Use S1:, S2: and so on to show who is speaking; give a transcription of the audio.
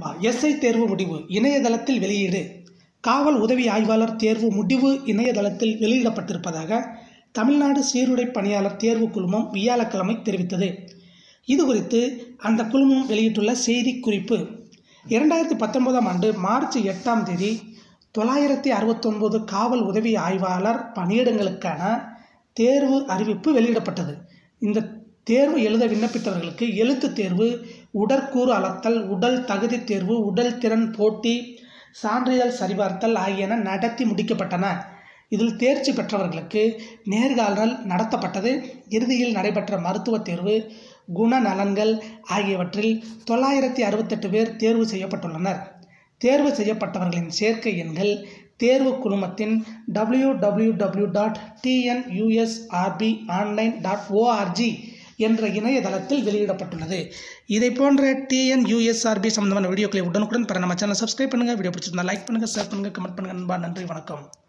S1: நண்பா எஸ்ஐ தேர்வு முடிவு இணையதளத்தில் வெளியீடு காவல் உதவி ஆய்வாளர் தேர்வு முடிவு இணையதளத்தில் வெளியிடப்பட்டிருப்பதாக தமிழ்நாடு சீருடை பணியாளர் தேர்வு குழுமம் வியாழக்கிழமை தெரிவித்தது இது குறித்து அந்த குழுமம் வெளியிட்டுள்ள செய்திக்குறிப்பு இரண்டாயிரத்தி பத்தொன்பதாம் ஆண்டு மார்ச் எட்டாம் தேதி தொள்ளாயிரத்தி அறுபத்தொன்பது காவல் உதவி ஆய்வாளர் பணியிடங்களுக்கான தேர்வு அறிவிப்பு வெளியிடப்பட்டது இந்த தேர்வு எழுத விண்ணப்பித்தவர்களுக்கு எழுத்துத் தேர்வு உடற்கூறு அளத்தல் உடல் தகுதி தேர்வு உடல் திறன் போட்டி சான்றிதழ் சரிபார்த்தல் ஆகியன நடத்தி முடிக்கப்பட்டன இதில் தேர்ச்சி பெற்றவர்களுக்கு நேர்காணல் நடத்தப்பட்டது இறுதியில் நடைபெற்ற மருத்துவத் தேர்வு குணநலன்கள் ஆகியவற்றில் தொள்ளாயிரத்தி அறுபத்தெட்டு பேர் தேர்வு செய்யப்பட்டுள்ளனர் தேர்வு செய்யப்பட்டவர்களின் சேர்க்கை எண்கள் தேர்வு குழுமத்தின் W W W dot TNUSRB online dot ORG என்ற இணையதளத்தில் வெளியிடப்பட்டுள்ளது இதை போன்ற டிஎன்யூஎஸ்ஆர்பி சம்பந்தமான வீடியோக்களை உடனுக்குடன் பெற நம்ம சேனல் சப்ஸ்கிரைப் பண்ணுங்கள் வீடியோ பிடிச்சிருந்தா லைக் பண்ணுங்கள் ஷேர் பண்ணுங்கள் கமெண்ட் பண்ணுங்கள் நண்பா நன்றி வணக்கம்